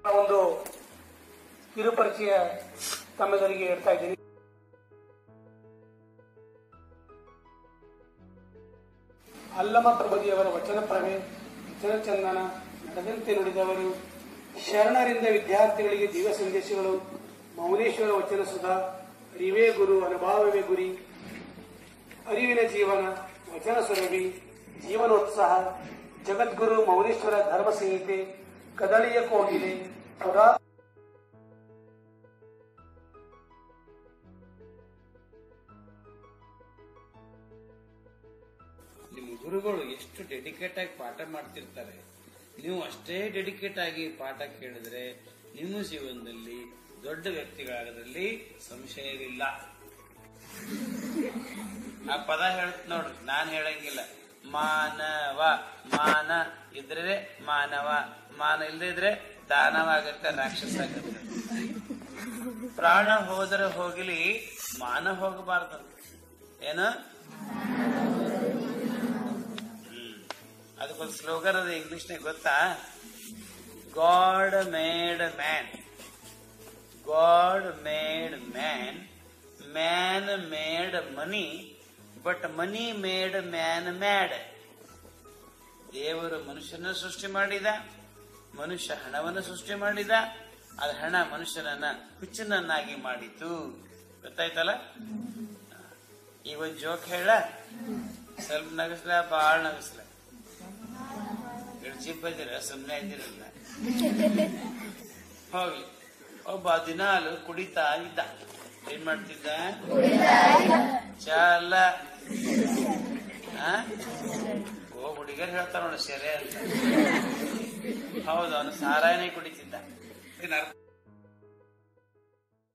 ಒಂದು ಕಿರುಪರಿಚಯ ತಮ್ಮೆದುರಿಗೆ ಇಡ್ತಾ ಇದ್ದೀನಿ ಅಲ್ಲಮ ಪ್ರಭುದಿಯವರ ವಚನ ಪ್ರಭೆ ವಚನ ಚಂದನ ನಡೆದಂತೆ ನುಡಿದವರು ಶರಣರಿಂದ ವಿದ್ಯಾರ್ಥಿಗಳಿಗೆ ದಿವ್ಯ ಸಂದೇಶಗಳು ಮೌನೇಶ್ವರ ವಚನ ಸುಧಾ ಅರಿವೇ ಗುರು ಅನುಭಾವವೇ ಗುರಿ ಅರಿವಿನ ಜೀವನ ವಚನ ಸುರಭಿ ಜೀವನೋತ್ಸಾಹ ಜಗದ್ಗುರು ಮೌನೇಶ್ವರ ಧರ್ಮ ಸಂಹಿತೆ ಕದಳಿಯ ಕೋಗಿಲೆ ಪುರಾ ನಿಮ್ಮ ಗುರುಗಳು ಎಷ್ಟು ಡೆಡಿಕೇಟ್ ಆಗಿ ಪಾಠ ಮಾಡ್ತಿರ್ತಾರೆ ನೀವು ಅಷ್ಟೇ ಡೆಡಿಕೇಟ್ ಆಗಿ ಪಾಠ ಕೇಳಿದ್ರೆ ನಿಮ್ಮ ಜೀವನದಲ್ಲಿ ದೊಡ್ಡ ವ್ಯಕ್ತಿಗಳಾಗೋದ್ರಲ್ಲಿ ಸಂಶಯವಿಲ್ಲ ಆ ಪದ ಹೇಳ್ತ ನೋಡ್ರಿ ನಾನ್ ಹೇಳಂಗಿಲ್ಲ ಮಾನವ ಮಾನ ಇದ್ರೆ ಮಾನವ ಮಾನ ಇಲ್ಲದೆ ಇದ್ರೆ ದಾನವ ಆಗತ್ತೆ ರಾಕ್ಷಸ ಆಗತ್ತೆ ಪ್ರಾಣ ಹೋದರೆ ಹೋಗಲಿ ಮಾನ ಹೋಗಬಾರ್ದು ಏನು ಹ್ಮ್. ಅದಕ್ಕೊಂದು ಸ್ಲೋಗನ್ ಅದು ಇಂಗ್ಲಿಷ್ನಾಗ ಗೊತ್ತಾ god made man god made man man made money but money made man mad ದೇವರು ಮನುಷ್ಯನ ಸೃಷ್ಟಿ ಮಾಡಿದ ಮನುಷ್ಯ ಹಣವನ್ನು ಸೃಷ್ಟಿ ಮಾಡಿದ ಅದು ಹಣ ಮನುಷ್ಯನನ್ನ ಹುಚ್ಚನನ್ನಾಗಿ ಮಾಡಿತು ಗೊತ್ತಾಯ್ತಲ್ಲ ಈಗ ಒಂದು ಜೋಕ್ ಹೇಳ ಸ್ವಲ್ಪ ನಗಸ್ಲ ಬಾಳ ನಗಸ್ಲ ಚಿಪ್ ಇದ್ದೀರ ಸುಮ್ಮನೆ ಇದ್ದೀರಲ್ಲ ಹೋಗ್ಲಿ ಒಬ್ಬ ದಿನಾಲು ಕುಡಿತಾ ಇದ್ದ ಏನ್ ಮಾಡ್ತಿದ್ದ ಚಾಲ ಆ? ಓ ಹುಡುಗರು ಹೇಳ್ತಾರ ನೋಡಿ ಸೆರೆ ಅಂತ ಹೌದು ಅವನು ಸಾರಾಯಣೆ ಕುಡಿತಿದ್ದ ಇದನ್ನ ಅರ್ಥ